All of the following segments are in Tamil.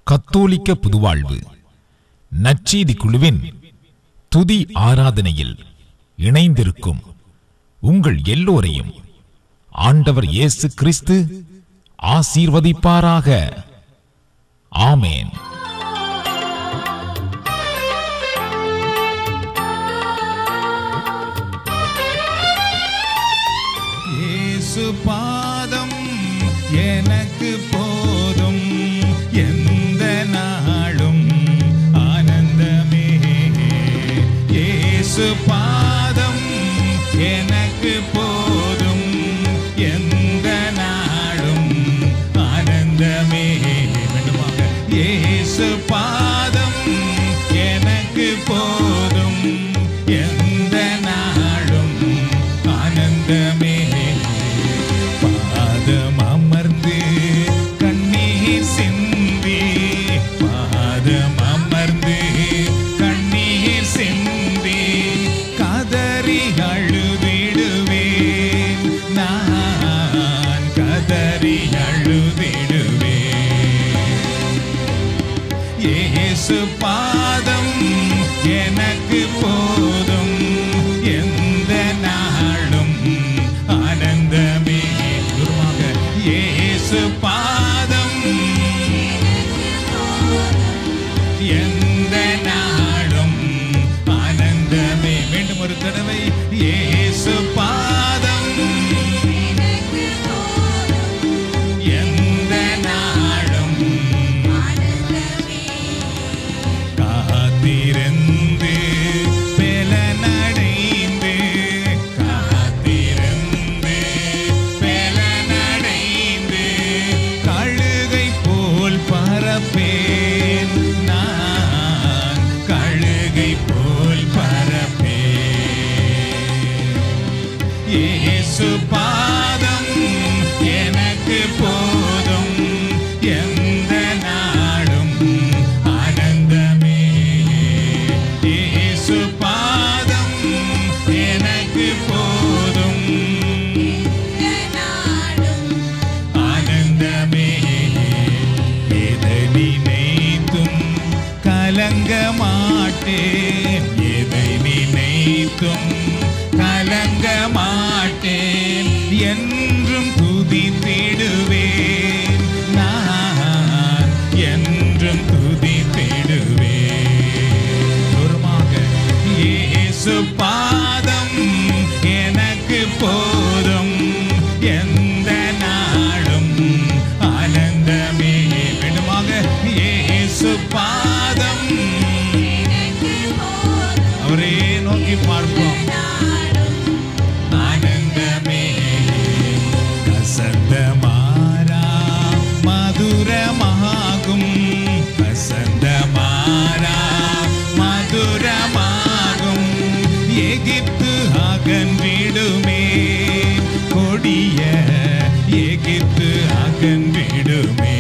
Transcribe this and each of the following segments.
கத்தோலிக்க புதுவாழ்வு நற்செய்தி குழுவின் துதி ஆராதனையில் இணைந்திருக்கும் உங்கள் எல்லோரையும் ஆண்டவர் இயேசு கிறிஸ்து ஆசீர்வதிப்பாராக ஆமேன் இயேசு பாதம் எனக்கு போதும் எந்த நாளும் ஆனந்தமே இயேசு பாதம் எனக்கு போதும் எந்த நாளும் ஆனந்தமே வேண்டுமாக இயேசு பாதம் எனக்கு போதும் எந்த நாளும் ஆனந்தமே பாதம் அமர்ந்து கண்ணீர் சிந்தி பாதம் அமர்ந்து கண்ணீர் சிந்தி கதறி அழுதிடுவேன் நான் கதறி அழுதிடுவேன் இயேசு பாதம் எனக்கு போதும் எந்த நாளும் ஆனந்தமே குருவாக இயேசு பாதம் எந்த நாளும் ஆனந்தமே மீண்டும் ஒரு தடவை இயேசு பாதம் எந்த நாளும் காத்திருந்து பெலனடைந்து காத்திருந்து பெலனடைந்து கழுகை போல் பரப்பேன் நான் கழுகை போல் பரப்பேன் இயேசு பாதம் எனக்கு போதும் எந்த நாளும் ஆனந்தமே இயேசு பாதம் எனக்கு போதும் ஆனந்தமே எதை நினைத்தும் கலங்க மாட்டேன் எதை நினைத்தும் கலங்க மாட்டேன் என்றும் துதித்திடுவேன் நான் என்றும் துதித்திடுவேன் தூரமாக இயேசு பாதம் எனக்கு போதும் எந்த நாளும் ஆனந்தமே வேண்டுமாக இயேசு பாதம் அவரே நோக்கி பார்ப்போம் ஆனந்தமே கசந்த மாறா மதுரமாகும் கசந்த மாறா மதுரமாகும் எகிப்து அகன்றிடுமே கொடிய எகிப்து அகன்றிடுமே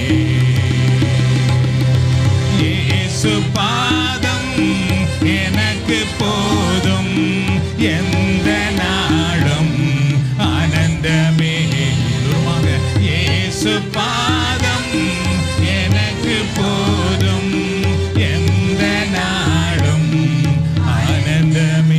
இயேசு பாதம் எனக்கு போதும் எந்த நாளும் ஆனந்தமே தூரமாக இயேசு பாதம் எனக்கு போதும் எந்த நாளும் ஆனந்தமே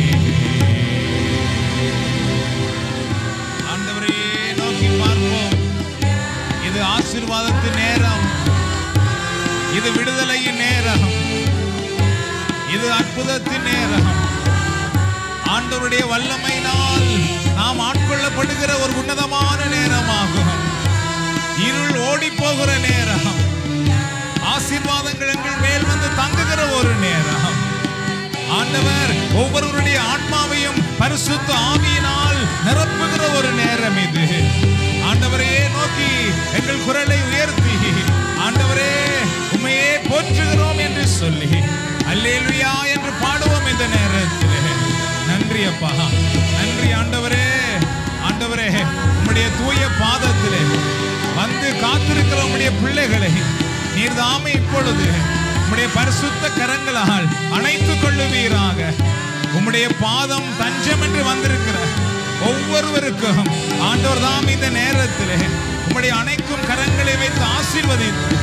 ஆண்டவரையே நோக்கி பார்ப்போம் இது ஆசீர்வாதத்தின் நேரம் இது விடுதலையின் நேரம் இது அற்புதத்தின் நேரம் ஆண்டவருடைய வல்லமையினால் நாம் ஆட்கொள்ளப்படுகிற ஒரு உன்னதமான நேரமாகும் இருள் ஓடி போகிற நேரம் ஆசீர்வாதங்கள் எங்கள் மேல் வந்து தங்குகிற ஒரு நேரம் ஆண்டவர் ஒவ்வொருவருடைய ஆன்மாவையும் பரிசுத்த ஆவியினால் நிரப்புகிற ஒரு நேரம் இது ஆண்டவரே நோக்கி எங்கள் குரலை உயர்த்தி ஆண்டவரே உண்மையே போற்றுகிறோம் என்று சொல்லி அல்லேலுயா என்று பாடுவோம் இந்த நேரத்தில் நன்றி அப்பா நன்றி ஆண்டவரே ஆண்டவரே உம்முடைய தூய பாதத்திலே வந்து காத்திருக்கிற உம்முடைய பிள்ளைகளை நீர் தாமே இப்பொழுது உம்முடைய பரிசுத்த கரங்களால் அணைத்துக் கொள்ளுவீராக உம்முடைய பாதம் தஞ்சம் என்று வந்திருக்கிற ஒவ்வொருவருக்கும் ஆண்டவர் தாம் இந்த நேரத்திலே உம்முடைய அணைக்கும் கரங்களை வைத்து ஆசீர்வதித்து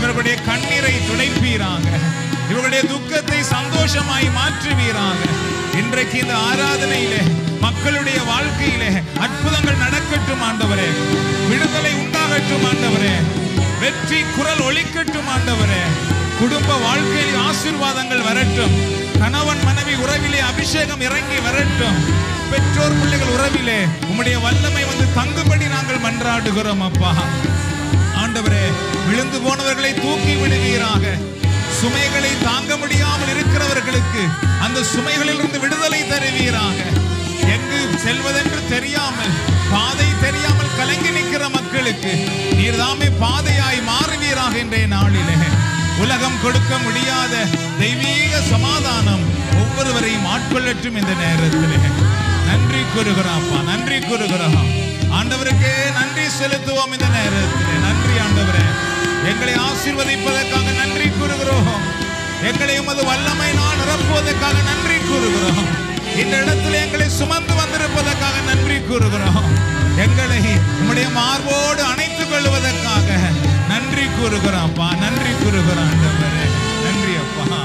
இவர்களுடைய கண்ணீரை துடைப்பீராக இவர்களுடைய துக்கத்தை சந்தோஷமாய் மாற்றுவீராக இன்றைக்கு இந்த ஆராதனையிலே மக்களுடைய வாழ்க்கையிலே அற்புதங்கள் நடக்கட்டும் ஆண்டவரே விடுதலை உண்டாகட்டும் ஆண்டவரே வெற்றி குரல் ஒலிக்கட்டும் ஆண்டவரே குடும்ப வாழ்க்கையில் ஆசீர்வாதங்கள் வரட்டும் கணவன் மனைவி உறவிலே அபிஷேகம் இறங்கி வரட்டும் பெற்றோர் பிள்ளைகள் உறவிலே உம்முடைய வல்லமை வந்து தங்குபடி நாங்கள் மன்றாடுகிறோம் அப்பா ஆண்டவரே விழுந்து போனவர்களை தூக்கி விடுவீராக சுமைகளை தாங்க முடியாமல் இருக்கிறவர்களுக்கு அந்த சுமைகளிலிருந்து விடுதலை தருவீராக எங்கு செல்வதென்று தெரியாமல் பாதை தெரியாமல் கலங்கி நிற்கிற மக்களுக்கு நீர்தாமே பாதையாய் மாறுவீராக இன்றைய நாளிலே உலகம் கொடுக்க முடியாத தெய்வீக சமாதானம் ஒவ்வொருவரையும் ஆட்கொள்ளட்டும் இந்த நேரத்திலே நன்றி கூறுகிறாப்பா நன்றி கூறுகிறோம் ஆண்டவருக்கே நன்றி செலுத்துவோம் இந்த நேரத்திலே நன்றி ஆண்டவரே எங்களை ஆசீர்வதிப்பதற்காக நன்றி கூறுகிறோம் எங்களை உமது வல்லமை நான் நிரப்புவதற்காக நன்றி கூறுகிறோம் இந்த இடத்துல எங்களை சுமந்து வந்திருப்பதற்காக நன்றி கூறுகிறோம் எங்களை உம்முடைய மார்போடு அணைத்துக் கொள்வதற்காக நன்றி கூறுகிறோம் அப்பா நன்றி கூறுகிறோம் ஆண்டவரே நன்றி அப்பா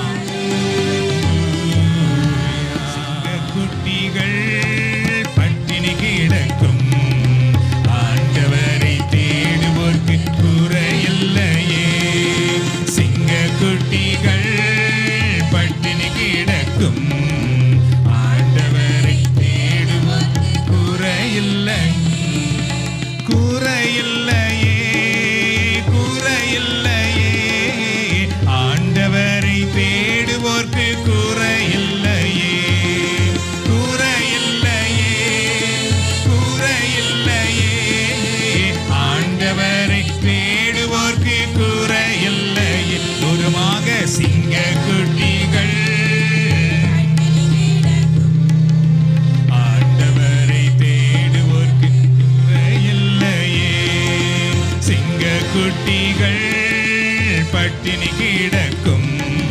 குட்டிகள் பட்டினி கிடக்கும் ஆண்டவரை தேடுவோர்க்கு குறையில்லையே சிங்க குட்டிகள் பட்டினி கிடக்கும் ஆண்டவரை தேடுவோர்க்கு குறையில்லை குறையில்லையே குறையில்லையே ஆண்டவரை தேடுவோர்க்கு குறையில்லையே குறையில்லையே குறையில்லையே ஆண்டவரை தேடுவோர்க்கு குறையில்லையே உருமாக சிங்க குட்டிகள் ஆண்டவரை தேடுவோர்க்கு குறையில்லையே சிங்க குட்டிகள் பட்டினி கிடக்கும்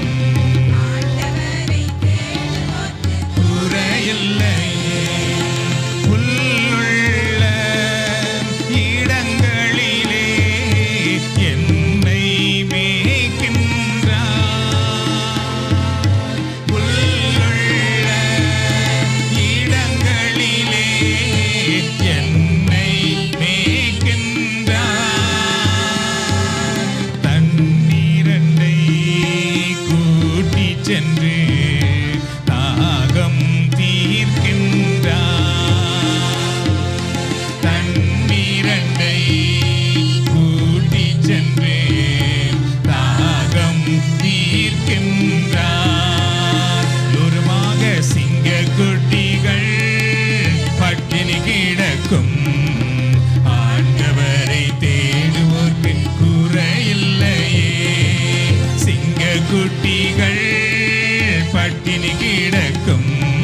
குறையில்லையே புல்லுள்ள இடங்களிலே என்னை மேய்க்கின்றார் புல்லுள்ள இடங்களிலே என்னை மேய்க்கின்றார் தண்ணீரண்டை கூட்டிச் சென்று தாகம் தீர்க்கின்றார் தண்ணீரண்டை கூட்டிச் சென்று தாகம் தீர்க்கின்றார் தூரமாக சிங்க குட்டிகள் பட்டினி கிடக்கும் ஆண்டவரை தேடுவோர்க்கு குறையில்லையே சிங்க குட்டிகள் பட்டினி கிடக்கும்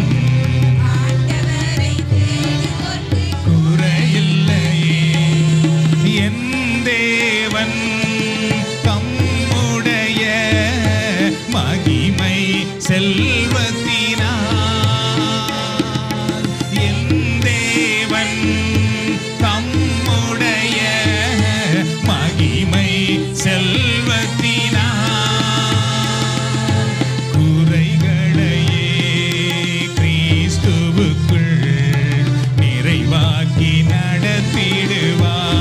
குறையில்லையே என் தேவன் தம்முடைய மகிமை செல்வத்தினார் என் தேவன் தம்முடைய மகிமை செல்வத்தினார் குறைகளையே கிறிஸ்துவுக்குள் நிறைவாக்கி நடத்திடுவார்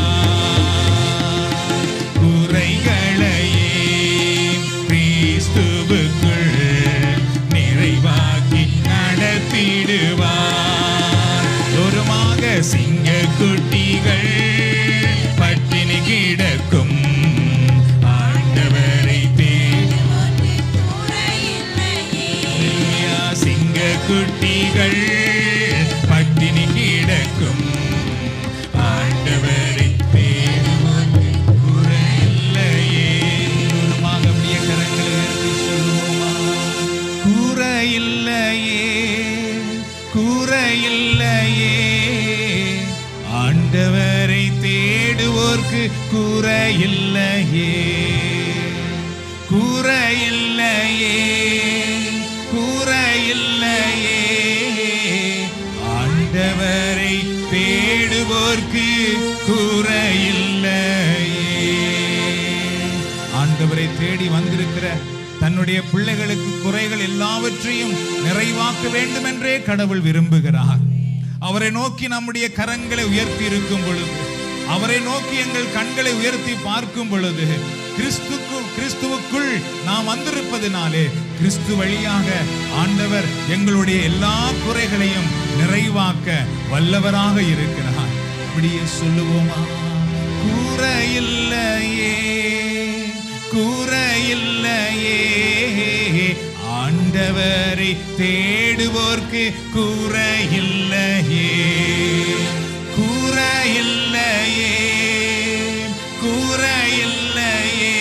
குறைகளையே கிறிஸ்துவுக்குள் நிறைவாக்கி நடத்திடுவார் தூரமாக சிங்க குட்டிகள் பட்டினி கிடக்கும் ஆண்டவரை தேடி ஹalleluya. சிங்க குட்டிகள் பட்டினி கிடக்கும் ஆண்டவரை தேடுவோர்க்கு குறையில்லையே. தூரமாக அப்படியே கரங்களை உயர்த்தி சொல்லுவோமா? குறையில்லையே குறையில்லையே ஆண்டவரை தேடுவோர்க்கு குறையில்லையே குறையில்லையே குறையில்லையே ஆண்டவரை தேடுவோர்க்கு குறையில்லையே ஆண்டவரை தேடி வந்திருக்கிற தன்னுடைய பிள்ளைகளுக்கு குறைகள் எல்லாவற்றையும் நிறைவாக்க வேண்டும் என்றே கடவுள் விரும்புகிறார் அவரை நோக்கி நம்முடைய கரங்களை உயர்த்தி இருக்கும் பொழுது அவரை நோக்கி எங்கள் கண்களை உயர்த்தி பார்க்கும் பொழுது கிறிஸ்துக்கு கிறிஸ்துவுக்குள் நாம் வந்திருப்பதினாலே கிறிஸ்து வழியாக ஆண்டவர் எங்களுடைய எல்லா குறைகளையும் நிறைவாக்க வல்லவராக இருக்கிறார் அப்படியே சொல்லுவோமா கூரையில்லையே கூரையில்லையே ஆண்டவரை தேடுவோர்க்கு கூரையில்லையே கூரையில்லையே கூரையில்லையே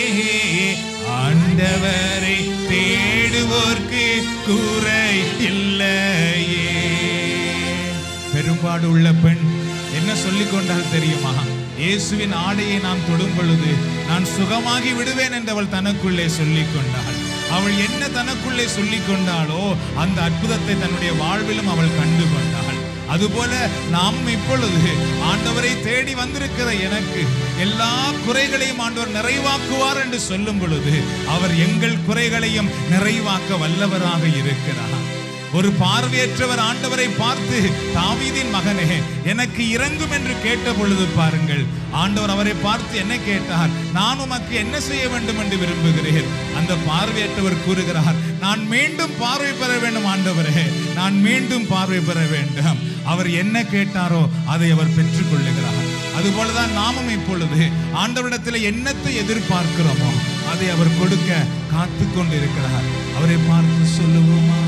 ஆண்டவரை தேடுவோர்க்கு கூரை இல்லையே பெரும்பாடு உள்ள பெண் என்ன சொல்லிக் கொண்டால் தெரியுமா இயேசுவின் ஆடையை நான் தொடும் பொழுது நான் சுகமாகி விடுவேன் என்று அவள் தனக்குள்ளே சொல்லிக் கொண்டாள் அவள் என்ன தனக்குள்ளே சொல்லிக் கொண்டாளோ அந்த அற்புதத்தை தன்னுடைய வாழ்விலும் அவள் கண்டு கொண்டாள் அதுபோல நாமும் இப்பொழுது ஆண்டவரை தேடி வந்திருக்கிற எனக்கு எல்லா குறைகளையும் ஆண்டவர் நிறைவாக்குவார் என்று சொல்லும் பொழுது அவர் எங்கள் குறைகளையும் நிறைவாக்க வல்லவராக இருக்கிறார் ஒரு பார்வையற்றவர் ஆண்டவரை பார்த்து தாவீதின் மகனே எனக்கு இறங்கும் என்று கேட்ட பொழுது பாருங்கள் ஆண்டவர் அவரை பார்த்து என்ன கேட்டார் நான் உமக்கு என்ன செய்ய வேண்டும் என்று விரும்புகிறேன் அந்த பார்வையற்றவர் கூறுகிறார் நான் மீண்டும் பார்வை பெற வேண்டும் ஆண்டவரே நான் மீண்டும் பார்வை பெற வேண்டும் அவர் என்ன கேட்டாரோ அதை அவர் பெற்றுக் கொள்ளுகிறார் அதுபோலதான் நாமும் இப்பொழுது ஆண்டவரிடத்தில் என்னத்தை எதிர்பார்க்கிறோமோ அதை அவர் கொடுக்க காத்து கொண்டிருக்கிறார் அவரை பார்த்து சொல்லுவோமா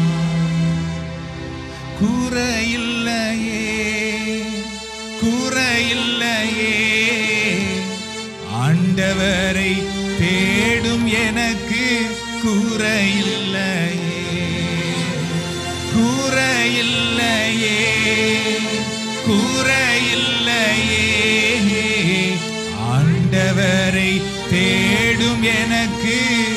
கூரையில்லையே கூரையில்லையே ஆண்டவரை தேடும் எனக்கு கூரையில்லையே கூரையில்லையே கூரையில்லையே ஆண்டவரை தேடும் எனக்கு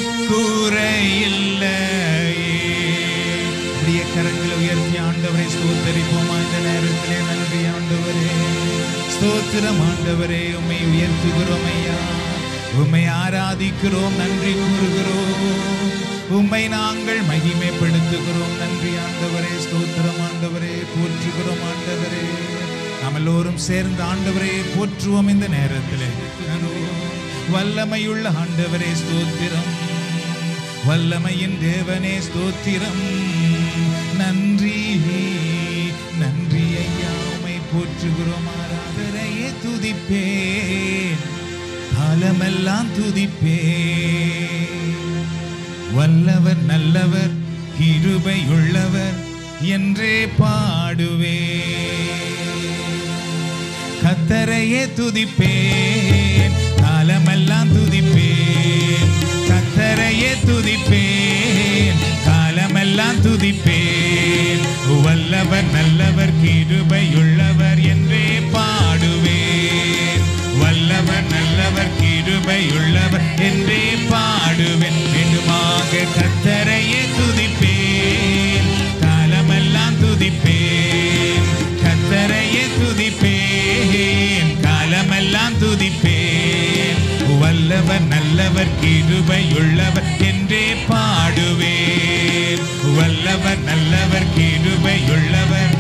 கூரையில்லையே அப்படியே கரங்களை உயர்த்தி ஆண்டவரை ஸ்தோத்தரிப்போமா இந்த நேரத்திலே நன்றி ஆண்டவரே ஸ்தோத்திரம் ஆண்டவரே உம்மை உயர்த்துகிறோம் ஐயா உம்மை ஆராதிக்கிறோம் நன்றி கூறுகிறோம் உம்மை நாங்கள் மகிமைப்படுத்துகிறோம் நன்றி ஆண்டவரே ஸ்தோத்திரம் ஆண்டவரே போற்றுகிறோம் ஆண்டவரே நாம் எல்லோரும் சேர்ந்து ஆண்டவரே போற்றுவோம் இந்த நேரத்திலே வல்லமையுள்ள ஆண்டவரே ஸ்தோத்திரம் வல்லமையின் தேவனே ஸ்தோத்திரம் நன்றி நன்றி ஐயா உமை போற்றுகிறோம் ஆராதனையே துதிப்பேன் காலமெல்லாம் துதிப்பேன் வல்லவர் நல்லவர் கிருபையுள்ளவர் என்றே பாடுவேன் கத்தரையே துதிப்பேன் காலமெல்லாம் துதிப்பேன் கத்தரையே துதிப்பேன் காலமெல்லாம் துதிப்பேன் வல்லவர் நல்லவர் கிருபையுள்ளவர் என்றே பாடுவேன் வல்லவர் நல்லவர் கிருபையுள்ளவர் என்றே பாடுவேன் மீண்டுமாக கத்தரையே துதிப்பேன் காலமெல்லாம் துதிப்பேன் கத்தரையே துதிப்பேன் காலமெல்லாம் துதிப்பேன் வல்லவர் நல்லவர் கிருபையுள்ளவர் என்றே பாடுவேன் வல்லவர் நல்லவர் கிருபையுள்ளவர்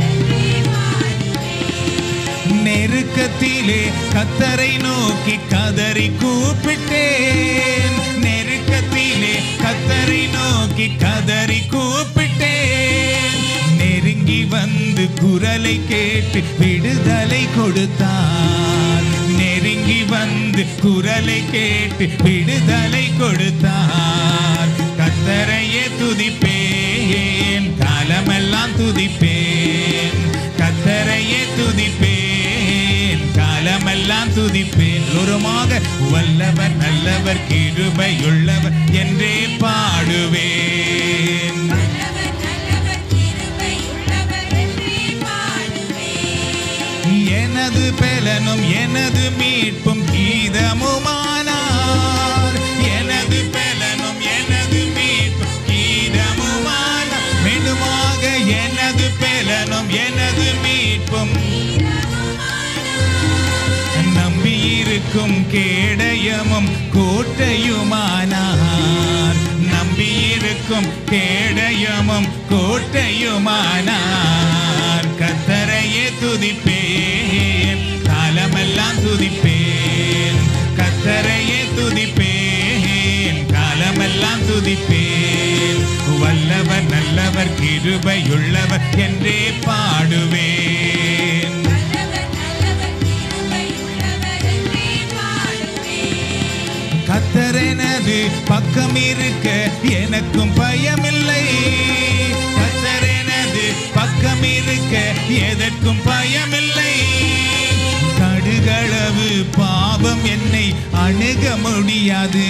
நெருக்கத்திலே கத்தரை நோக்கி கதறி கூப்பிட்டேன் நெருக்கத்திலே கத்தரை நோக்கி கதறி கூப்பிட்டேன் நெருங்கி வந்து குரலை கேட்டு விடுதலை கொடுத்தார் நெருங்கி வந்து குரலை கேட்டு விடுதலை கொடுத்தார் கத்தரையே துதிப்பேன் காலமெல்லாம் துதிப்பேன் கத்தரையே துதிப்பேன் காலமெல்லாம் துதிப்பேன் ஒருமாக வல்லவர் நல்லவர் கிருபையுள்ளவர் என்றே பாடுவேன் நல்லவர் நல்லவர் கிருபை உள்ளவர் என்றே பாடுவேன் எனது பெலனும் எனது மீட்பும் கீதமுமானார் எனது பெலனும் எனது மீட்பும் கீதமுமானார் மீண்டுமாக எனது பெலனும் எனது மீட்பும் நம்பியிருக்கும் கேடயமும் கேடயமும் கோட்டையுமானார் நம்பியிருக்கும் கேடயமும் கோட்டையுமானார் கத்தரையே துதிப்பேன் காலமெல்லாம் துதிப்பேன் கத்தரையே துதிப்பேன் காலமெல்லாம் துதிப்பேன் வல்லவர் நல்லவர் கிருபையுள்ளவர் என்றே பாடுவேன் நல்லவர் நல்லவர் கிருபை உள்ளவர் என்றே பாடுவேன் கத்தரெனது பக்கம் இருக்க எனக்கும் பயமில்லை கத்தரெனது பக்கம் இருக்க எதற்கும் பயமில்லை கடுகளவு பாவம் என்னை அணுக முடியாது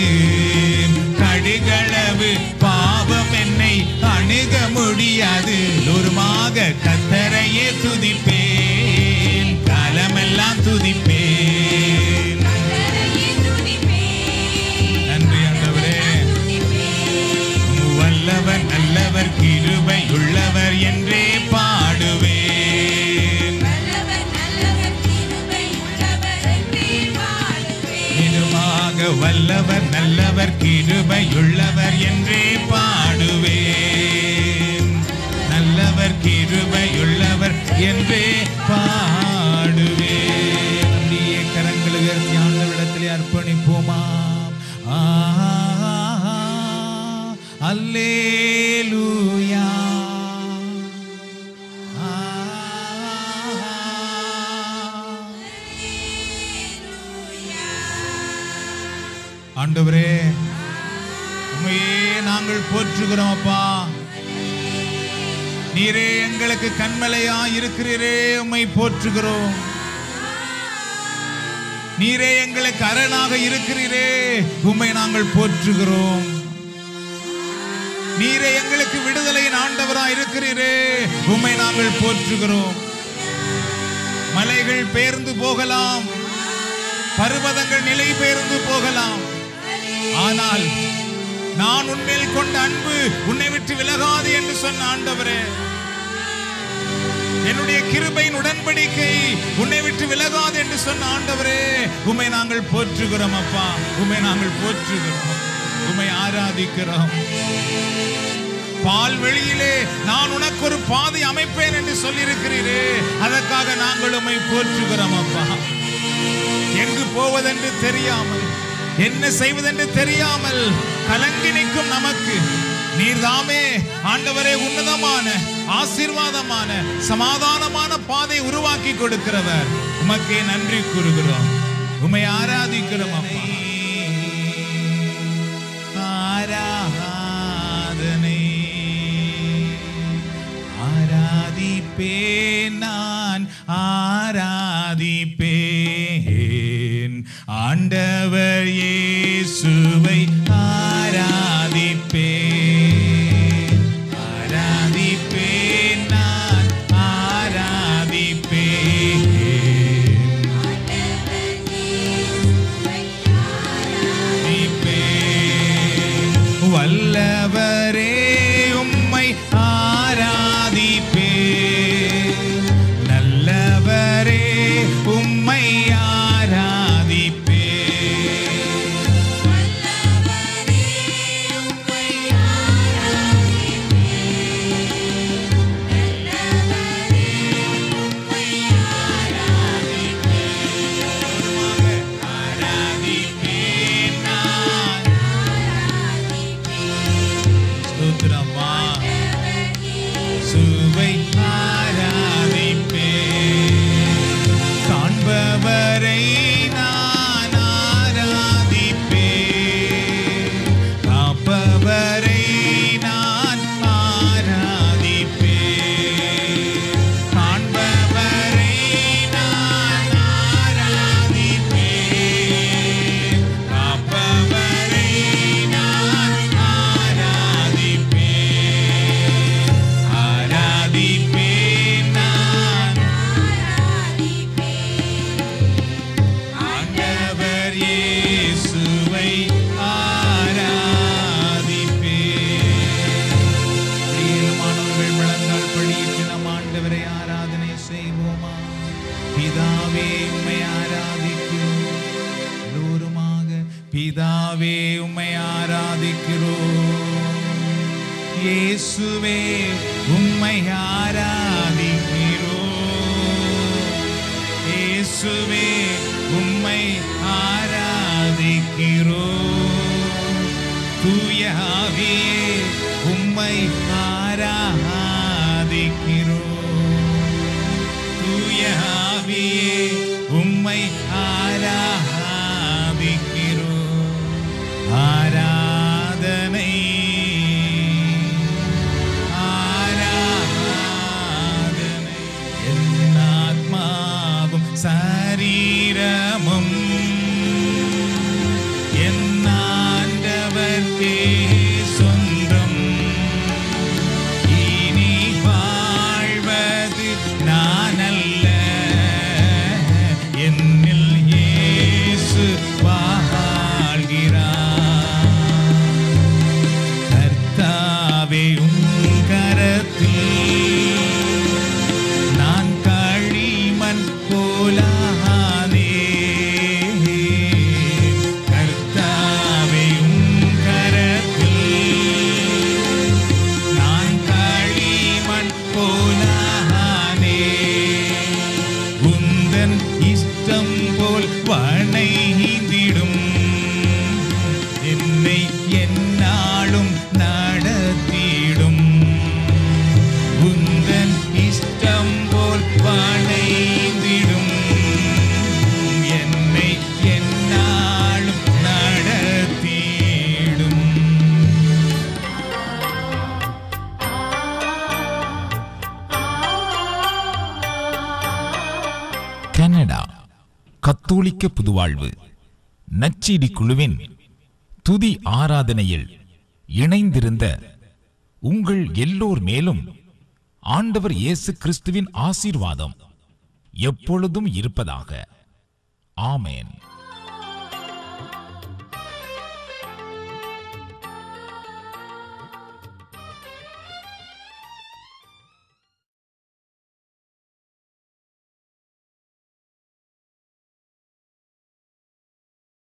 கடுகளவு பாவம் என்னை அணுக முடியாது ஒருமாக கத்தரையே துதிப்பேன் காலமெல்லாம் துதிப்பேன் கத்தரையே துதிப்பேன் நன்றி ஆண்டவரே துதிப்பேன் வல்லவர் நல்லவர் கிருபை உள்ளவர் என்றே பாடுவேன் நல்லவர் நல்லவர் கிருபை உள்ளவர் என்றே பாடுவேன் நிஜமாக வல்லவர் நல்லவர் கிருபை உள்ளவர் என்றே பாடுவேன் நல்லவர் கிருபை உள்ளவர் என்றே பாடுவேன் அப்படியே கரங்களை உயர்த்தி ஆண்டவரிடத்திலே அர்ப்பணிப்போமா அல்லேலூயா ஆண்டவரே உண்மையே நாங்கள் போற்றுகிறோம் அப்பா நீரே எங்களுக்கு கண்மலையா இருக்கிறீரே உம்மை போற்றுகிறோம் நீரே எங்களுக்கு அரணாக இருக்கிறீரே உம்மை நாங்கள் போற்றுகிறோம் நீரே எங்களுக்கு விடுதலையின் ஆண்டவரா இருக்கிறீரே உம்மை நாங்கள் போற்றுகிறோம் மலைகள் பெயர்ந்து போகலாம் பர்வதங்கள் நிலை பெயர்ந்து போகலாம் ஆனால் நான் உன்மேல் கொண்ட அன்பு உன்னை விட்டு விலகாது என்று சொன்ன ஆண்டவரே என்னுடைய கிருபையின் உடன்படிக்கை உன்னை விட்டு விலகாது என்று சொன்ன ஆண்டவரே உம்மை நாங்கள் போற்றுகிறோம் அப்பா உம்மை நாங்கள் போற்றுகிறோம் உம்மை ஆராதிக்கிறோம் பால் வெளியிலே நான் உனக்கு ஒரு பாதை அமைப்பேன் என்று சொல்லியிருக்கிறீரே அதற்காக நாங்கள் உம்மை போற்றுகிறோம் அப்பா எங்கு போவதென்று தெரியாமல் என்ன செய்வதென்று தெரியாமல் கலங்கி நிற்கும் நமக்கு நீர்தாமே ஆண்டவரே உன்னதமான ஆசீர்வாதமான சமாதானமான பாதை உருவாக்கி கொடுக்கிறவர் உமக்கே நன்றி கூறுகிறோம் உமை ஆராதிக்கிறோம் அப்பா ஆராதனை ஆராதிப்பேன் நான் ஆராதிப்பேன் ஆண்டவர் இயேசுவை ஆராதிப்பேன் ஆராதிப்பேன் நான் ஆராதிப்பேன் ஆராதிப்பேன். வல்லவரே உம்மை ஆராதிப்பேன் நல்லவரே உம்மை ஆராதிப்பேன் பிதாவே உம்மை ஆராதிக்கிறோம் இயேசுவே உம்மை ஆராதிக்கிறோம் இயேசுவே உம்மை ஆராதிக்கிறோம் தூய ஆவியே உம்மை ஆராதிக்கிறோம் தூய ஆவியே உம்மை ஆராதிக்கிறோம் ஆராதனை ஆராதனை என் ஆத்மாவும் சரீரமும் என் ஆண்டவர்க்கே சொந்தம் இனி வாழ்வது நான் அல்ல என்னில் இயேசு வாழ்கிறார் கர்த்தாவே உம் கரத்தில் நான் களிமண் போலானே கர்த்தாவே உம் கரத்தில் நான் களிமண் போலானே உந்தன் இஷ்டம் போல் வணைந்திடும் என்னை என்னாலும் நடத்திடும் உந்தன் இஷ்டம் போல் வணைந்திடும் என்னை என்னாலும் நடத்திடும் கனடா கத்தோலிக்க புதுவாழ்வு நச்சீடி குழுவின் துதி ஆராதனையில் இணைந்திருந்த உங்கள் எல்லோர் மேலும் ஆண்டவர் இயேசு கிறிஸ்துவின் ஆசீர்வாதம் எப்பொழுதும் இருப்பதாக ஆமென்